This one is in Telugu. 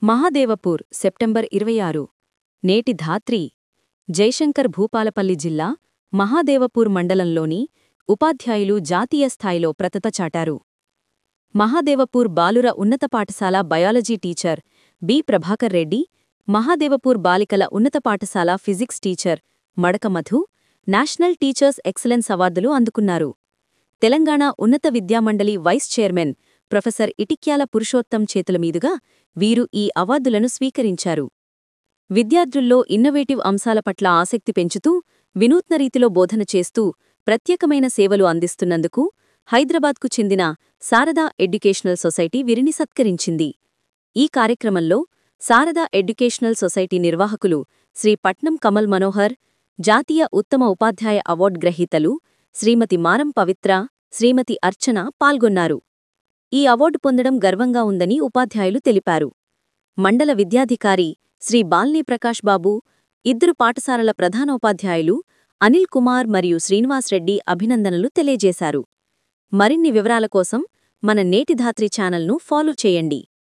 మహాదేవపూర్ సెప్టెంబర్ ఇరవై ఆరు నేటి ధాత్రి జైశంకర్ భూపాలపల్లి జిల్లా మహాదేవపూర్ మండలంలోని ఉపాధ్యాయులు జాతీయ స్థాయిలో ప్రతత చాటారు మహాదేవపూర్ బాలుర ఉన్నత పాఠశాల biology teacher B Prabhakar Reddy Mahadevpur బాలికల ఉన్నత పాఠశాల ఫిజిక్స్ టీచర్ మడక మధు నేషనల్ టీచర్స్ ఎక్సలెన్స్ అవార్డులు అందుకున్నారు తెలంగాణ ఉన్నత విద్యామండలి vice chairman professor Itikyala Purushottam చేతుల మీదుగా వీరు ఈ అవార్డులను స్వీకరించారు విద్యార్థుల్లో ఇన్నోవేటివ్ అంశాల పట్ల ఆసక్తి పెంచుతూ వినూత్న రీతిలో బోధన చేస్తూ ప్రత్యేకమైన సేవలు అందిస్తున్నందుకు హైదరాబాద్కు చెందిన శారదా ఎడ్యుకేషనల్ సొసైటీ వీరిని సత్కరించింది ఈ కార్యక్రమంలో శారదా ఎడ్యుకేషనల్ సొసైటీ నిర్వాహకులు శ్రీ పట్నం కమల్ మనోహర్ జాతీయ ఉత్తమ ఉపాధ్యాయ అవార్డు గ్రహీతలు శ్రీమతి మారం పవిత్ర శ్రీమతి అర్చన పాల్గొన్నారు ఈ అవార్డు పొందడం గర్వంగా ఉందని ఉపాధ్యాయులు తెలిపారు మండల విద్యాధికారి శ్రీ బాల్నీ ప్రకాష్ బాబు ఇద్దరు పాఠశాలల ప్రధానోపాధ్యాయులు అనిల్ కుమార్ మరియు శ్రీనివాస్ రెడ్డి అభినందనలు తెలియజేశారు మరిన్ని వివరాల కోసం మన నేటి ధాత్రి ఛానల్ను ఫాలో చేయండి